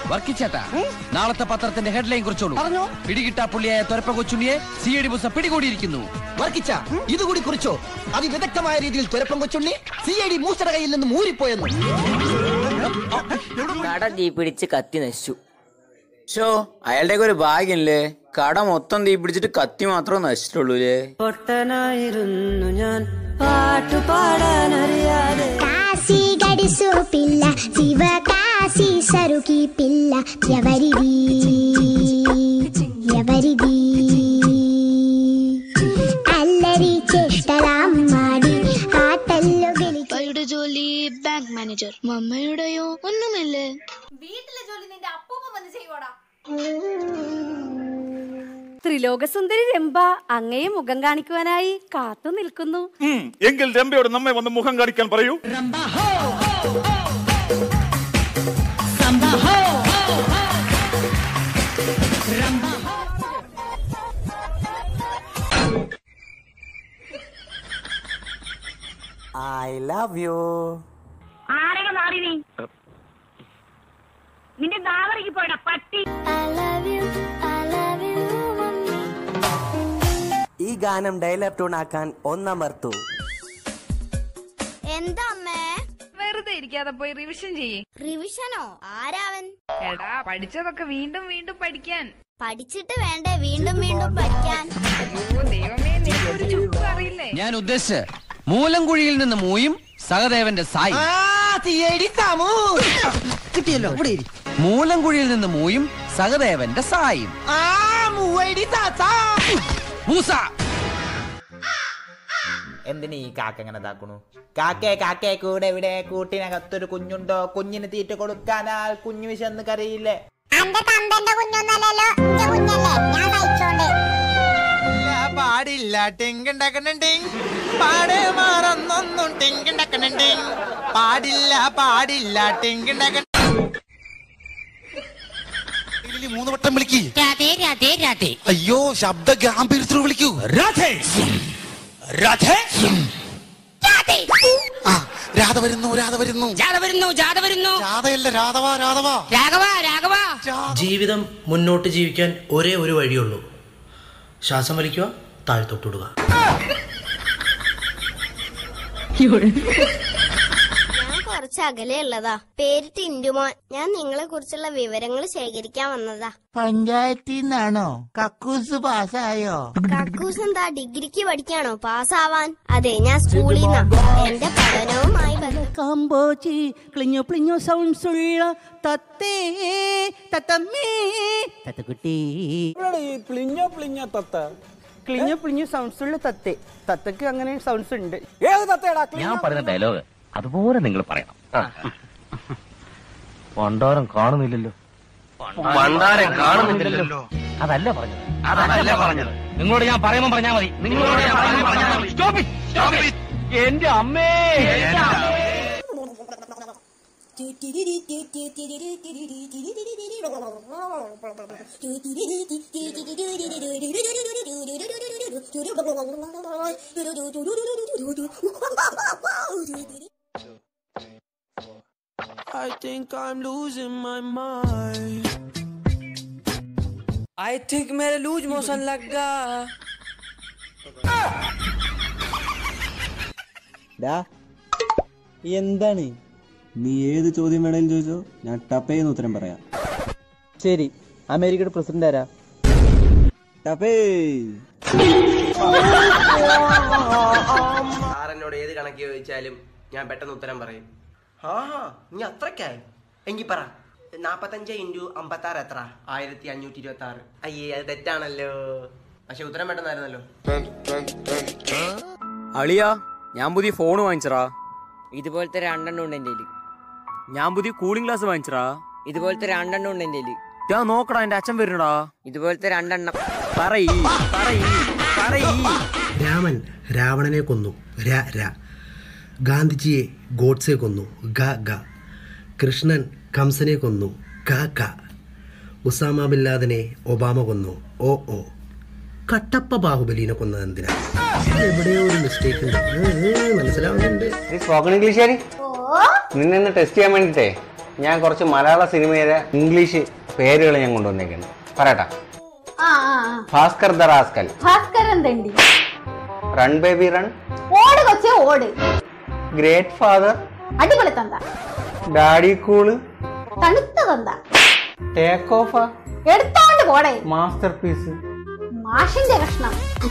വർക്കിച്ചേട്ടാ നാളത്തെ പത്രത്തിന്റെ ഹെഡ്ലൈൻ കുറിച്ചോളൂ പറഞ്ഞോ. പിടികിട്ടാ പുള്ളിയായ തൊരപ്പ കൊച്ചുണ്ണിയെ സി ഐ ഡി ബുസ പിടികൂടിയിരിക്കുന്നു വർക്കിച്ച ഇതുകൂടി കുറിച്ചോ അതിവിദഗ്ധമായ രീതിയിൽ തുരപ്പം കൊച്ചുണ്ണി സി ഐ ഡി മൂസയുടെ കയ്യിൽ നിന്ന് ഊരിപ്പോയെന്ന് കട തീ പിടിച്ച് കത്തി നശിച്ചു ഷോ അയാളുടെ ഒരു ഭാഗ്യല്ലേ കട മൊത്തം തീ പിടിച്ചിട്ട് കത്തി മാത്രമേ നശിച്ചിട്ടുള്ളൂലേ പൊട്ടനായിരുന്നു ഞാൻ പാട്ടുപാടാനറിയാതെ కాశీ గడిసు పిల్ల శివ కాశీ సరుకి పిల్ల ఎవరిది ఎవరిది అల్లరి చేష్టలమ్మాడి ఆటల్లో గెలిచి അപ്പായുടെ ജോലി ബാങ്ക് മാനേജർ മമ്മയുടെയോ ഒന്നുമില്ലേ വീട്ടിലെ ജോലി നിന്റെ അപ്പൂപ്പ വന്ന് ചെയ്യുവാടാ ത്രിലോകസുന്ദരി രംഭ അങ്ങയെ മുഖം കാണിക്കുവാനായി കാത്തു നിൽക്കുന്നു എങ്കിൽ രമ്പയോട് നമ്മെ വന്ന് മുഖം കാണിക്കാൻ പറയൂ ഐ ലവ് യു ആരൊക്കെ മാറി നീ നിന്റെ നാവറിക്ക് പോയടാ പട്ടി ഈ ഗാനം ഡയലോഗ് ട്യൂൺ ആക്കാൻ ഒന്നമർത്തു എന്താ അമ്മേ വെറുതെ ഇരിക്കാതെ പോയി റിവിഷൻ ചെയ്യേ റിവിഷനോ ആരാവൻ എടാ പഠിച്ചതൊക്കെ വീണ്ടും വീണ്ടും പഠിക്കാൻ പഠിച്ചിട്ട് വേണ്ടേ വീണ്ടും വീണ്ടും പഠിക്കാൻ ഓ ദൈവമേ നിനക്ക് ഒരു ചുക്കും അറിയില്ലേ ഞാൻ ഉദ്ദേശിച്ച് മൂലംകുഴിയിൽ നിന്ന് മൂയും സഹദേവന്റെ സായി സി ഐ ഡി സാമു കിട്ടിയല്ലോ ഇവിടെ ഇരി. മൂലംകുഴിയിൽ നിന്ന് മൂയും സഹദേവന്റെ സായും ആ മൂവൈഡി സാസാ മൂസ എന്തിനീ ഈ കാക്ക എങ്ങനെ ഇതാക്കണു കാക്കേ കാക്കേ കൂടെ ഇവിടെ കൂട്ടിനകത്തൊരു കുഞ്ഞുണ്ടോ കുഞ്ഞിന് തീറ്റ കൊടുക്കാനാൽ കുഞ്ഞു വിശന്ന് കരയില്ലേ അന്റെ തന്തന്റെ കുഞ്ഞൊന്നല്ലല്ലോ എന്റെ കുഞ്ഞല്ലേ ഞാൻ കഴിച്ചോണ്ട് പാടില്ല ടിങ്കിണ്ടക്കണിണ്ടിങ് പാട് മാറൊന്നൊന്നും ടിങ്കിണ്ടക്കണിണ്ടിങ് പാടില്ല പാടില്ല ടിങ്കിണ്ടക്ക മൂന്ന് വട്ടം വിളിക്ക് അയ്യോ ശബ്ദ ഗാംഭീര്യത്തിൽ വിളിക്കൂ രാധേ രാധേ ആ രാധ വരുന്നു രാധ വരുന്നു ജാഥ വരുന്നു ജാഥ വരുന്നു രാധയല്ല രാധവാ രാധവാ രാഘവ രാഘവ ജീവിതം മുന്നോട്ട് ജീവിക്കാൻ ഒരേ ഒരു വഴിയുള്ളൂ ശ്വാസം വലിക്കുക താഴ്ത്തൊട്ടിടുക ഞാൻ കുറച്ച് അകലെയുള്ളതാ പേര് ടിന്റുമോൻ ഞാൻ നിങ്ങളെ കുറിച്ചുള്ള വിവരങ്ങൾ ശേഖരിക്കാൻ വന്നതാ പഞ്ചായത്തിൽ നിന്നാണോ കക്കൂസ് പാസ്സായോ കക്കൂസ് എന്താ ഡിഗ്രിക്ക് പഠിക്കാണോ പാസ്സാവാൻ അതെ ഞാൻ സ്കൂളിൽ നിന്നാ എന്റെ പഠനവുമായി ബന്ധം കാമ്പോച്ചി ക്ലിഞ്ഞു ക്ലിഞ്ഞു സൗണ്ട്സ് ഉള്ള തത്തേ തത്തമ്മേ തത്തക്കുട്ടി പ്ലിഞ്ഞോ പ്ലിഞ്ഞോ തത്ത ക്ലിഞ്ഞു ക്ലിഞ്ഞു സൗണ്ട്സ് ഉള്ള തത്തേ തത്തക്ക് അങ്ങനെ സൗണ്ട്സ് ഉണ്ട് ഏത് തത്തയടാ ഞാൻ പറഞ്ഞ ഡയലോഗ് അതുപോലെ നിങ്ങൾ പറയണം പണ്ടാരം കാണുന്നില്ലല്ലോ പണ്ടാരം കാണുന്നില്ലല്ലോ അതല്ല പറഞ്ഞത് അതല്ല പറഞ്ഞത് നിങ്ങളോട് ഞാൻ പറയുമ്പോൾ പറഞ്ഞാൽ മതി നിങ്ങളോട് ഞാൻ പറയുമ്പോൾ പറഞ്ഞാൽ മതി Stop it! Stop it! എന്റെ അമ്മേ എന്റെ അമ്മേ I think I'm losing my mind. I think मेरे लूज मोशन लग गया എന്താണ് നീ ഏത് ചോദ്യം വേണേലും ചോദിച്ചോ ഞാൻ ടപ്പേന്ന് ഉത്തരം പറയാം ശരി അമേരിക്കയുടെ പ്രസിഡന്റ് ആരാ ടപ്പേ സാറെന്നോട് ഏത് കണക്ക് ചോദിച്ചാലും ഞാൻ പെട്ടെന്ന് ഉത്തരം പറയും ആ നീ അത്രക്കായി എങ്കിൽ പറ നാപ്പത്തഞ്ച് ഇൻറ്റു അമ്പത്താറ് എത്ര ആയിരത്തി അഞ്ഞൂറ്റി ഇരുപത്തി ആറ് അയ്യേ അത് തെറ്റാണല്ലോ പക്ഷെ ഉത്തരം പെട്ടെന്നായിരുന്നല്ലോ അളിയാ ഞാൻ പുതിയ ഫോൺ വാങ്ങിച്ചറാ ഇതുപോലത്തെ രണ്ടെണ്ണം ഉണ്ട് എൻ്റെ ഞാൻ പുതിയ കൂളിംഗ് ഗ്ലാസ് വാങ്ങിച്ചറാ ഇതുപോലത്തെ രണ്ടെണ്ണം ഉണ്ട് എൻ്റെ ഞാൻ നോക്കടാ എന്റെ അച്ഛൻ വരുന്നടാ ഇതുപോലത്തെ രണ്ടെണ്ണം പറയ് പറയ് പറയ് രാമൻ രാവണനെ കൊന്നു ര ര ഗാന്ധിജിയെ ഗോഡ്സെ കൊന്നു ഗ ഗ കൃഷ്ണൻ കംസനെ കൊന്നു ക ക ഉസാമ ബിൻ ലാദനെ ഒബാമ കൊന്നു ഓ ഓ കട്ടപ്പ ബാഹുബലിനെ കൊന്നത് എന്തിനാ എവിടെയോ ഒരു മിസ്റ്റേക്ക് ഉണ്ട് ഏ, ഏ, മനസ്സിലാവുന്നുണ്ട് സ്പോക്കൺ ഇംഗ്ലീഷ് നിന്നെ ടെസ്റ്റ് ചെയ്യാൻ വേണ്ടിട്ടേ ഞാൻ കുറച്ച് മലയാള സിനിമയിലെ ഇംഗ്ലീഷ് പേരുകൾ ഞാൻ കൊണ്ടുവന്നേക്കുന്നു പറയട്ടാ ആ ആ ആ. ഭാസ്കർ ദ റാസ്കൽ ഭാസ്കരൻ തണ്ടി റൺ ബേബി റൺ ഓട് കൊച്ചേ ഓട് ഗ്രേറ്റ് ഫാദർ അടിപൊളി തന്ത ഡാഡി കൂള് തണുത്ത തന്ത ടേക്ക് ഓഫ് എടുത്തോണ്ട് പോടെ മാസ്റ്റർ പീസ് മാഷിന്റെ കഷ്ണം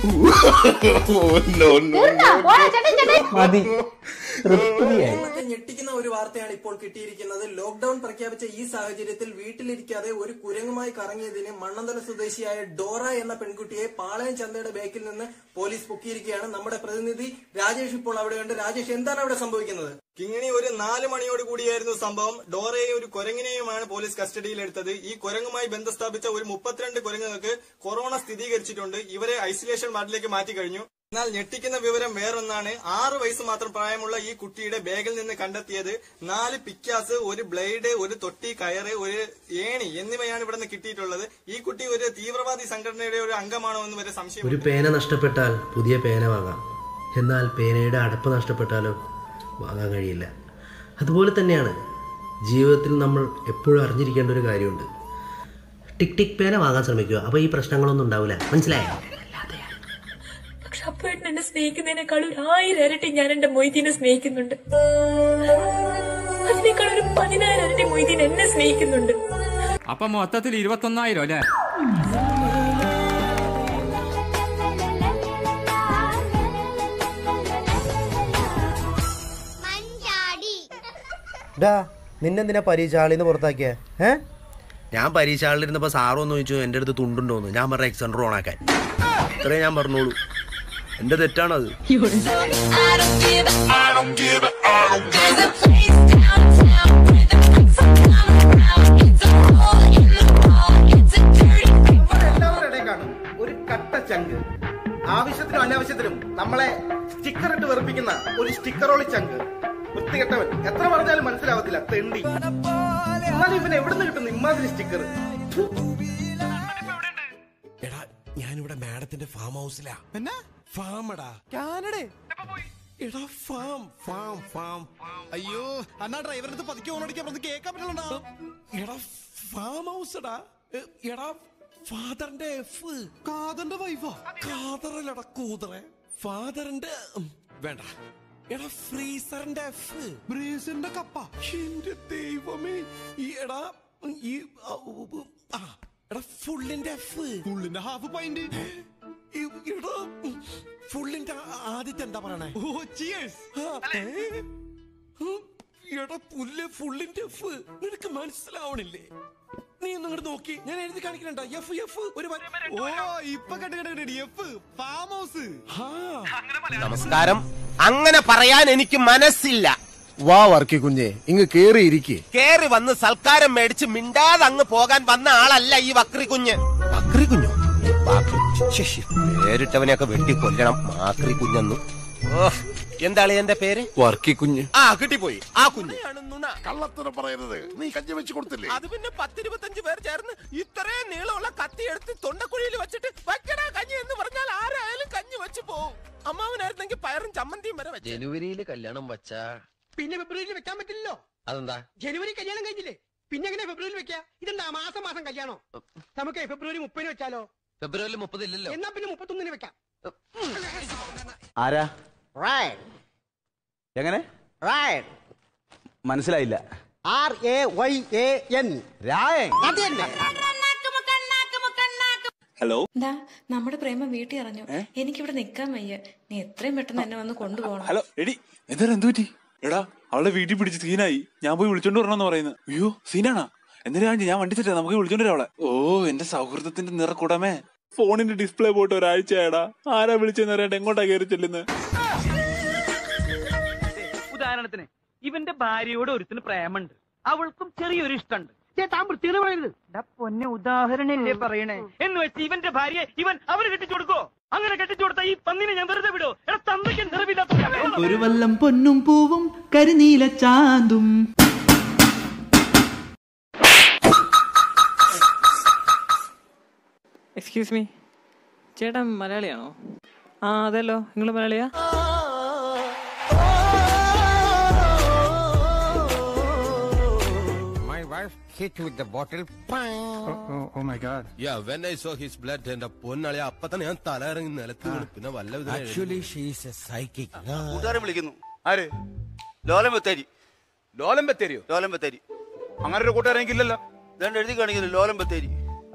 തീർന്നാ? പോടാ, ചേട്ടൻ, ചേട്ടൻ. മതി തൃപ്തിയായി ഇന്നത്തെ ഞെട്ടിക്കുന്ന ഒരു വാർത്തയാണ് ഇപ്പോൾ കിട്ടിയിരിക്കുന്നത് ലോക്ഡൌൺ പ്രഖ്യാപിച്ച ഈ സാഹചര്യത്തിൽ വീട്ടിലിരിക്കാതെ ഒരു കുരങ്ങുമായി കറങ്ങിയതിന് മണ്ണന്തല സ്വദേശിയായ ഡോറ എന്ന പെൺകുട്ടിയെ പാളയം ചന്തയുടെ ബേക്കിൽ നിന്ന് പോലീസ് പൊക്കിയിരിക്കുകയാണ് നമ്മുടെ പ്രതിനിധി രാജേഷ് ഇപ്പോൾ അവിടെയുണ്ട് രാജേഷ് എന്താണ് അവിടെ സംഭവിക്കുന്നത് കിങ്ങിണി ഒരു നാല് മണിയോട് കൂടിയായിരുന്നു സംഭവം ഡോറയെ ഒരു കുരങ്ങിനെയുമാണ് പോലീസ് കസ്റ്റഡിയിലെടുത്തത് ഈ കുരങ്ങുമായി ബന്ധം സ്ഥാപിച്ച ഒരു മുപ്പത്തിരണ്ട് കുരങ്ങുകൾക്ക് കൊറോണ സ്ഥിരീകരിച്ചിട്ടുണ്ട് ഇവരെ ഐസൊലേഷൻ വാർഡിലേക്ക് മാറ്റി കഴിഞ്ഞു എന്നാൽ ഞെട്ടിക്കുന്ന വിവരം വേറൊന്നാണ് ആറ് വയസ്സ് മാത്രം പ്രായമുള്ള ഈ കുട്ടിയുടെ ബാഗിൽ നിന്ന് കണ്ടെത്തിയത് നാല് പിക്കാസ് ഒരു ബ്ലേഡ് ഒരു തൊട്ടി കയറ് ഒരു ഏണി എന്നിവയാണ് ഇവിടെ നിന്ന് കിട്ടിയിട്ടുള്ളത് ഈ കുട്ടി ഒരു തീവ്രവാദി സംഘടനയുടെ ഒരു അംഗമാണോ എന്ന് വരെ സംശയം ഒരു പേന നഷ്ടപ്പെട്ടാൽ പുതിയ പേന വാങ്ങാം എന്നാൽ പേനയുടെ അടപ്പ് നഷ്ടപ്പെട്ടാലോ വാങ്ങാൻ കഴിയില്ല അതുപോലെ തന്നെയാണ് ജീവിതത്തിൽ നമ്മൾ എപ്പോഴും അറിഞ്ഞിരിക്കേണ്ട ഒരു കാര്യമുണ്ട് ടിക് ടിക് പേന വാങ്ങാൻ ശ്രമിക്കുക അപ്പോൾ ഈ പ്രശ്നങ്ങളൊന്നും ഉണ്ടാവില്ല മനസ്സിലായോ പക്ഷെ അപ്പേട്ടൻ എന്നെ സ്നേഹിക്കുന്നതിനേക്കാൾ ഒരു ആയിരം ഇരട്ടി ഞാൻ എന്റെ മൊയ്തീനെ സ്നേഹിക്കുന്നുണ്ട് അതിനേക്കാൾ ഒരു പതിനായിരം ഇരട്ടി മൊയ്തീൻ എന്നെ സ്നേഹിക്കുന്നുണ്ട് അപ്പൊ മൊത്തത്തിൽ ഇരുപത്തൊന്നായിരം അല്ലേ ഡാ നിന്നെന്തിനാ പരീക്ഷ ആളിന്ന് പുറത്താക്കിയേ ഏ ഞാൻ പരീക്ഷ ആളിലിരുന്നപ്പോൾ സാറൊന്ന് ചോദിച്ചു എൻ്റെ അടുത്ത് തുണ്ടുണ്ടോന്ന് ഞാൻ പറഞ്ഞ എക്സൻഡർ ഓണാക്കാൻ ഇത്രേ ഞാൻ പറഞ്ഞോളൂ എൻ്റെ തെറ്റാണത് എല്ലാവരുടെ കാണും ഒരു കട്ട ചങ്ക് ആവശ്യത്തിനും അനാവശ്യത്തിനും നമ്മളെ സ്റ്റിക്കർ ഇട്ട് വെറുപ്പിക്കുന്ന ഒരു സ്റ്റിക്കറോളി ചങ്ക് വൃത്തികെട്ടവൻ എത്ര പറഞ്ഞാലും മനസ്സിലാവത്തില്ല തെണ്ടി എന്നാലും ഇവൻ എവിടുന്ന് കിട്ടുന്നു ഇമാതിരി സ്റ്റിക്കർ എടാ ഞാനിവിടെ മാഡത്തിന്റെ ഫാം ഹൗസിലാ എന്നാ ഫാമടാ കാനഡേ എടാ ഫാം ഫാം ഫാം അയ്യോ അന്നാ ഡ്രൈവറിന് പതുക്കെ ഓണടിക്കാൻ പറഞ്ഞ് കേൾക്കാൻ പറ്റില്ലടാ എടാ ഫാം ഹൗസ് എടാ എ, എടാ ഫാദറിന്റെ എഫ് കാതറിന്റെ വൈഫാ കാതറല്ലടാ കൂതറെ ഫാദറിന്റെ ഉം, വേണ്ട എടാ ഫ്രീസറിന്റെ എഫ് ബ്രീസറിന്റെ കപ്പ എന്റെ ദൈവമേ ഈ എടാ ഈ ആ, ഉ, ഉ, ആ എടാ ഫുള്ളിന്റെ എഫ് ഫുള്ളിന്റെ ഹാഫ് പൈന്റ് എടാ ഫുള്ളിന്റെ ആ- ആദ്യത്തെ എന്താ പറയണേ ഓ ചിയേഴ്സ് എടാ പുല്ല് ഫുള്ളിന്റെ എഫ് നിനക്ക് മനസ്സിലാവണില്ലേ നീ ഒന്നും ഇങ്ങോട്ട് നോക്കി ഞാൻ എഴുതി കാണിക്കണ്ട എഫ് എഫ് ഒരു വര- ഓ ഇപ്പൊ കണ്ടു കണ്ടു എഫ് ഫാം ഹൗസ് നമസ്കാരം അങ്ങനെ പറയാൻ എനിക്ക് മനസ്സില്ല വാ വർക്കി കുഞ്ഞെ ഇങ്ങ് കേറിയിരിക്കേ കേറി വന്ന് സൽക്കാരം മേടിച്ച് മിണ്ടാതെ അങ്ങ് പോകാൻ വന്ന ആളല്ല ഈ വക്രി കുഞ്ഞ് വക്രി കുഞ്ഞോ വാക്രി ശശി പേരിട്ടവനെയൊക്കെ വെട്ടി കൊല്ലണം മാക്രി കുഞ്ഞെന്നു ഓഹ്, എന്താണ് എന്റെ പേര് വർക്കി കുഞ്ഞ് ആ കിട്ടിപ്പോയി ആ കുഞ്ഞ് കള്ളത്തരം പറയരുത് നീ കഞ്ഞി വെച്ച് കൊടുത്തില്ലേ അത് പിന്നെ പത്തിരുപത്തഞ്ച് പേർ ചേർന്ന് ഇത്രയും നീളമുള്ള കത്തി എടുത്ത് തൊണ്ടക്കുഴിയിൽ വെച്ചിട്ട് വയ്ക്കടാ കഞ്ഞി എന്ന് പറഞ്ഞാൽ ആരായാലും കഞ്ഞി വെച്ച് പോവും അമ്മാവനായിരുന്നെങ്കിൽ പയറും ചമ്മന്തിയും വരെ വെച്ചു ജനുവരിയിൽ കല്യാണം വച്ചാ പിന്നെ ഫെബ്രുവരിയിൽ വെക്കാൻ പറ്റില്ലല്ലോ അതെന്താ ജനുവരി കല്യാണം കഴിഞ്ഞില്ലേ പിന്നെ എങ്ങനെ ഫെബ്രുവരിയിൽ വെക്കാ ഇതെന്താ മാസം മാസം കല്യാണോ നമുക്ക് ഫെബ്രുവരി മുപ്പതിന് വെച്ചാലോ ഫെബ്രുവരി മുപ്പതില്ലല്ലോ എന്നാ പിന്നെ മുപ്പത്തൊന്നിന് വെക്കാം ആരാ എങ്ങനെ മനസ്സിലായില്ല R A Y A N Rayan അത് തന്നെ ഹലോ എന്താ നമ്മുടെ പ്രേമം വീട്ടിൽ അറിഞ്ഞു എനിക്കിവിടെ നിക്കാൻ വയ്യ നീ എത്രയും പെട്ടെന്ന് എന്നെ വന്ന് കൊണ്ടുപോകണം ഹലോ എടി എന്താ എന്തു പറ്റി എടാ അവളെ വീട്ടിൽ പിടിച്ച് സീനായി ഞാൻ പോയി വിളിച്ചോണ്ട് വരണമെന്ന് പറയുന്നത് അയ്യോ സീനാണാ എന്തിനാ കാണിച്ച് ഞാൻ വണ്ടി തെറ്റാ നമുക്ക് വിളിച്ചോണ്ട് വരാം അവളെ ഓ എന്റെ സൗഹൃദത്തിന്റെ നിറക്കുടമേ ഫോണിന്റെ ഡിസ്പ്ലേ പോയിട്ട് ഒരാഴ്ചയാടാ ആരാ വിളിച്ചെന്ന് അറിയാണ്ട് എങ്ങോട്ടാ കയറി ചെല്ലുന്നത് ഉദാഹരണത്തിന് ഇവന്റെ ഭാര്യയോട് ഒരുത്തിന് പ്രേമുണ്ട് അവൾക്കും ചെറിയൊരു ഇഷ്ടമുണ്ട് പൊന്നെ ഉദാഹരണല്ലേ പറയണേ എന്ന് വെച്ച് ഇവന്റെ ഭാര്യ ഇവൻ അവന് കെട്ടിച്ചു കൊടുക്കോ അങ്ങനെ കെട്ടിച്ചു കൊടുത്ത ഈ പന്നിനെ ഞാൻ വെറുതെ വിടോ എടാ തന്തയ്ക്ക് നിറവില്ലാത്ത ഒരു വല്ലം പൊന്നും പൂവും കരിനീല ചാന്തും എക്സ്ക്യൂസ് മീ ചേട്ടൻ മലയാളിയാണോ ആ അതല്ലോ നിങ്ങൾ മലയാളിയാ hit with the bottle. Oh my god. Yeah, when I saw his blood എന്റെ പൊന്നളി അപ്പൊ തന്നെ ഞാൻ തല ഇറങ്ങി നിലത്ത് വീണു പിന്നെ വല്ല വിധം Actually, she is a psychic. കൂട്ടുകാരെ വിളിക്കുന്നു ആര് ലോലം ബത്തേരി ലോലം ബത്തേരിയോ ലോലം ബത്തേരി അങ്ങനെ ഒരു കൂട്ടുകാരൻ എനിക്കില്ലല്ലോ ഇതാണ്ട് എഴുതി കാണിക്കുന്നു ലോലം ബത്തേരി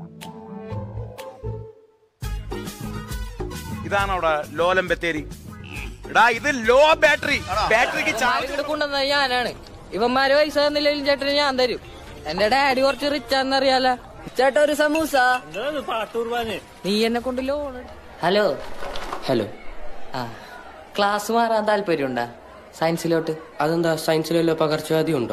ഇതാണ് അവിടെ ലോലം ബത്തേരി എടാ ഇത് ലോ ബാറ്ററി ബാറ്ററിക്ക് ചാർജ് ഇവിടെ കൊണ്ടുവന്നത് ഞാനാണ് ഇവന്മാര് പൈസ തന്നില്ലെങ്കിലും ചേട്ടന് ഞാൻ തരും എന്റെ ഡാഡി കുറച്ച് റിച്ച് ആണെന്നറിയാലോ ചേട്ടാ ഒരു സമൂസ നീ എന്നെ കൊണ്ട് ലോൺ ഹലോ ഹലോ ആ ക്ലാസ് മാറാൻ താല്പര്യമുണ്ടാ സയൻസിലോട്ട് അതെന്താ സയൻസിലല്ലോ പകർച്ചവ്യാധി ഉണ്ടോ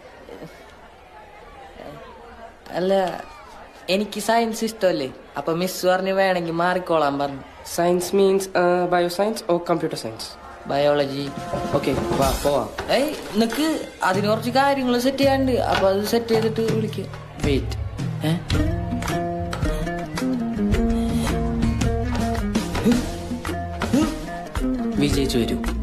അല്ല എനിക്ക് സയൻസ് ഇഷ്ടമല്ലേ അപ്പൊ മിസ് പറഞ്ഞ് വേണമെങ്കിൽ മാറിക്കോളാൻ പറഞ്ഞു സയൻസ് മീൻസ് ബയോ സയൻസ് ഓ കമ്പ്യൂട്ടർ സയൻസ് ബയോളജി ഓക്കെ വാ പോവാം ഏയ് നിനക്ക് അതിന് കുറച്ച് കാര്യങ്ങൾ സെറ്റ് ചെയ്യാനുണ്ട് അപ്പൊ അത് സെറ്റ് ചെയ്തിട്ട് വിളിക്കുക വെയിറ്റ് വിജയിച്ചു വരൂ